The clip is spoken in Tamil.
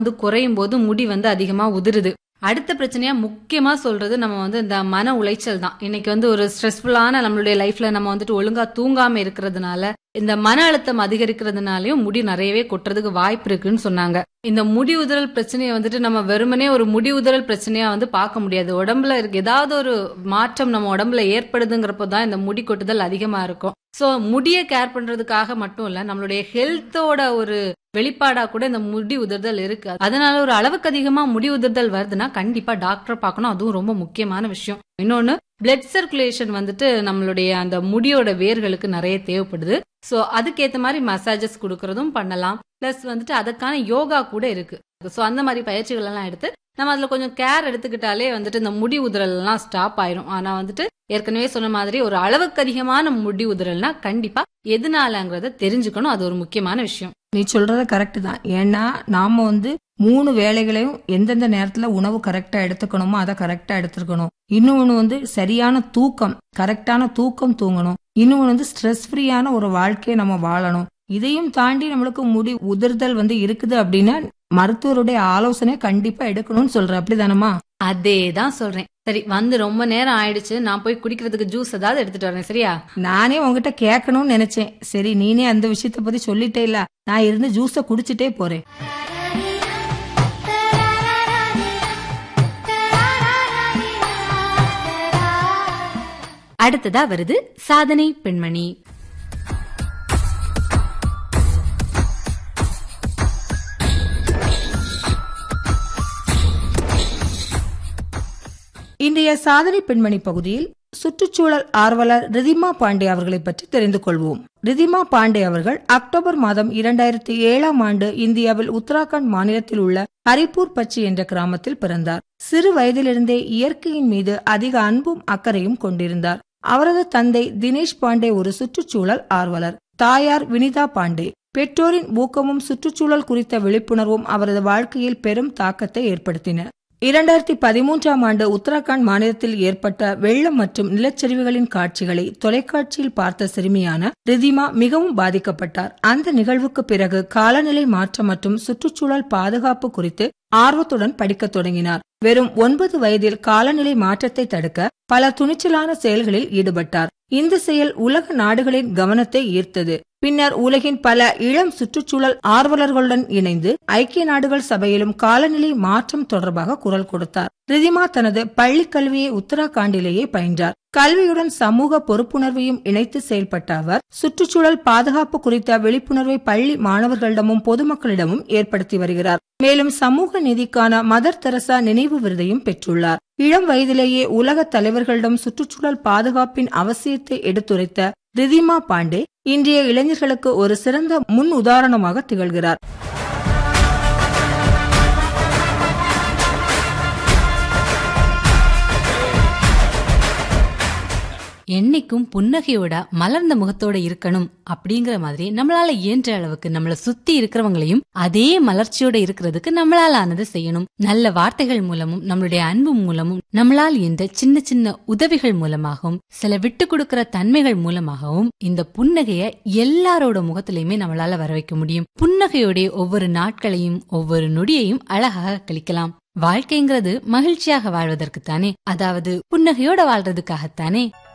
வந்து குறையும் போது முடி வந்து அதிகமா உதிருது அடுத்த பிரச்சனையா முக்கியமா சொல்றது நம்ம வந்து இந்த மன உளைச்சல் தான் இன்னைக்கு வந்து ஒரு ஸ்ட்ரெஸ்ஃபுல்லான நம்மளுடைய லைஃப்ல நம்ம வந்துட்டு ஒழுங்கா தூங்காம இருக்கிறதுனால இந்த மன அழுத்தம் அதிகரிக்கிறதுனாலயும் முடி நிறையவே கொட்டுறதுக்கு வாய்ப்பு இருக்குன்னு சொன்னாங்க இந்த முடி உதிரல் பிரச்சனையை வந்துட்டு நம்ம வெறுமனே ஒரு முடி உதிரல் பிரச்சனையா வந்து பார்க்க முடியாது உடம்புல இருக்கு ஏதாவது ஒரு மாற்றம் நம்ம உடம்புல ஏற்படுதுங்கிறப்போ தான் இந்த முடி கொட்டுதல் அதிகமா இருக்கும் சோ முடிய கேர் பண்றதுக்காக மட்டும் இல்ல நம்மளுடைய ஹெல்த்தோட ஒரு வெளிப்பாடா கூட இந்த முடி உதிர்தல் இருக்கு அதனால ஒரு அளவுக்கு அதிகமா முடி உதிர்தல் வருதுன்னா கண்டிப்பா டாக்டர் பார்க்கணும் அதுவும் ரொம்ப முக்கியமான விஷயம் இன்னொன்னு பிளட் சர்க்குலேஷன் வந்துட்டு நம்மளுடைய அந்த முடியோட வேர்களுக்கு நிறைய தேவைப்படுது சோ அதுக்கேத்த மாதிரி மசாஜஸ் கொடுக்கறதும் பண்ணலாம் பிளஸ் வந்துட்டு அதுக்கான யோகா கூட இருக்கு சோ அந்த மாதிரி பயிற்சிகள் எல்லாம் எடுத்து நம்ம அதுல கொஞ்சம் கேர் எடுத்துக்கிட்டாலே வந்துட்டு இந்த முடி உதிரல் எல்லாம் ஸ்டாப் ஆயிரும் ஆனா வந்துட்டு ஏற்கனவே சொன்ன மாதிரி ஒரு அளவுக்கு அதிகமான முடி உதிரல்னா கண்டிப்பா எதனாலங்கிறத தெரிஞ்சுக்கணும் அது ஒரு முக்கியமான விஷயம் நீ சொல்றது கரெக்ட் தான் ஏன்னா நாம வந்து மூணு வேலைகளையும் எந்தெந்த நேரத்துல உணவு கரெக்டா எடுத்துக்கணுமோ அதை கரெக்டா எடுத்துக்கணும் இன்னொன்னு வந்து சரியான தூக்கம் கரெக்டான தூக்கம் தூங்கணும் இன்னொன்னு வந்து ஸ்ட்ரெஸ் ஃப்ரீயான ஒரு வாழ்க்கையை நம்ம வாழணும் இதையும் தாண்டி நம்மளுக்கு முடி உதிர்தல் வந்து இருக்குது அப்படின்னா மருத்துவருடைய ஆலோசனை கண்டிப்பா எடுக்கணும்னு சொல்ற அப்படிதானமா அதே தான் சொல்றேன் சரி வந்து ரொம்ப நேரம் ஆயிடுச்சு நான் போய் குடிக்கிறதுக்கு ஜூஸ் ஏதாவது எடுத்துட்டு வரேன் சரியா நானே உங்ககிட்ட கேட்கணும்னு நினைச்சேன் சரி நீனே அந்த விஷயத்த பத்தி சொல்லிட்டே இல்ல நான் இருந்து ஜூஸ குடிச்சிட்டே போறேன் அடுத்ததா வருது சாதனை பெண்மணி இன்றைய சாதனை பெண்மணி பகுதியில் சுற்றுச்சூழல் ஆர்வலர் ரிதிமா பாண்டே அவர்களை பற்றி தெரிந்து கொள்வோம் ரிதிமா பாண்டே அவர்கள் அக்டோபர் மாதம் இரண்டாயிரத்தி ஏழாம் ஆண்டு இந்தியாவில் உத்தராகண்ட் மாநிலத்தில் உள்ள ஹரிப்பூர் பச்சி என்ற கிராமத்தில் பிறந்தார் சிறு வயதிலிருந்தே இயற்கையின் மீது அதிக அன்பும் அக்கறையும் கொண்டிருந்தார் அவரது தந்தை தினேஷ் பாண்டே ஒரு சுற்றுச்சூழல் ஆர்வலர் தாயார் வினிதா பாண்டே பெற்றோரின் ஊக்கமும் சுற்றுச்சூழல் குறித்த விழிப்புணர்வும் அவரது வாழ்க்கையில் பெரும் தாக்கத்தை ஏற்படுத்தின இரண்டாயிரத்தி பதிமூன்றாம் ஆண்டு உத்தராகண்ட் மாநிலத்தில் ஏற்பட்ட வெள்ளம் மற்றும் நிலச்சரிவுகளின் காட்சிகளை தொலைக்காட்சியில் பார்த்த சிறுமியான ரிதிமா மிகவும் பாதிக்கப்பட்டார் அந்த நிகழ்வுக்கு பிறகு காலநிலை மாற்றம் மற்றும் சுற்றுச்சூழல் பாதுகாப்பு குறித்து ஆர்வத்துடன் படிக்கத் தொடங்கினார் வெறும் ஒன்பது வயதில் காலநிலை மாற்றத்தை தடுக்க பல துணிச்சலான செயல்களில் ஈடுபட்டார் இந்த செயல் உலக நாடுகளின் கவனத்தை ஈர்த்தது பின்னர் உலகின் பல இளம் சுற்றுச்சூழல் ஆர்வலர்களுடன் இணைந்து ஐக்கிய நாடுகள் சபையிலும் காலநிலை மாற்றம் தொடர்பாக குரல் கொடுத்தார் ரிதிமா தனது பள்ளி கல்வியை உத்தராகண்டிலேயே பயின்றார் கல்வியுடன் சமூக பொறுப்புணர்வையும் இணைத்து செயல்பட்ட அவர் சுற்றுச்சூழல் பாதுகாப்பு குறித்த விழிப்புணர்வை பள்ளி மாணவர்களிடமும் பொதுமக்களிடமும் ஏற்படுத்தி வருகிறார் மேலும் சமூக நீதிக்கான மதர் தெரசா நினைவு விருதையும் பெற்றுள்ளார் இளம் வயதிலேயே உலக தலைவர்களிடம் சுற்றுச்சூழல் பாதுகாப்பின் அவசியத்தை எடுத்துரைத்த ரிதிமா பாண்டே இன்றைய இளைஞர்களுக்கு ஒரு சிறந்த முன் உதாரணமாக திகழ்கிறார் என்னைக்கும் புன்னகையோட மலர்ந்த முகத்தோட இருக்கணும் அப்படிங்கிற மாதிரி நம்மளால இயன்ற அளவுக்கு நம்மள சுத்தி இருக்கிறவங்களையும் அதே மலர்ச்சியோட இருக்கிறதுக்கு நம்மளால ஆனது செய்யணும் நல்ல வார்த்தைகள் மூலமும் நம்மளுடைய அன்பு மூலமும் நம்மளால் இந்த சின்ன சின்ன உதவிகள் மூலமாகவும் சில விட்டு கொடுக்கிற தன்மைகள் மூலமாகவும் இந்த புன்னகைய எல்லாரோட முகத்திலையுமே நம்மளால வர வைக்க முடியும் புன்னகையோட ஒவ்வொரு நாட்களையும் ஒவ்வொரு நொடியையும் அழகாக கழிக்கலாம் வாழ்க்கைங்கிறது மகிழ்ச்சியாக வாழ்வதற்குத்தானே அதாவது புன்னகையோட வாழ்றதுக்காகத்தானே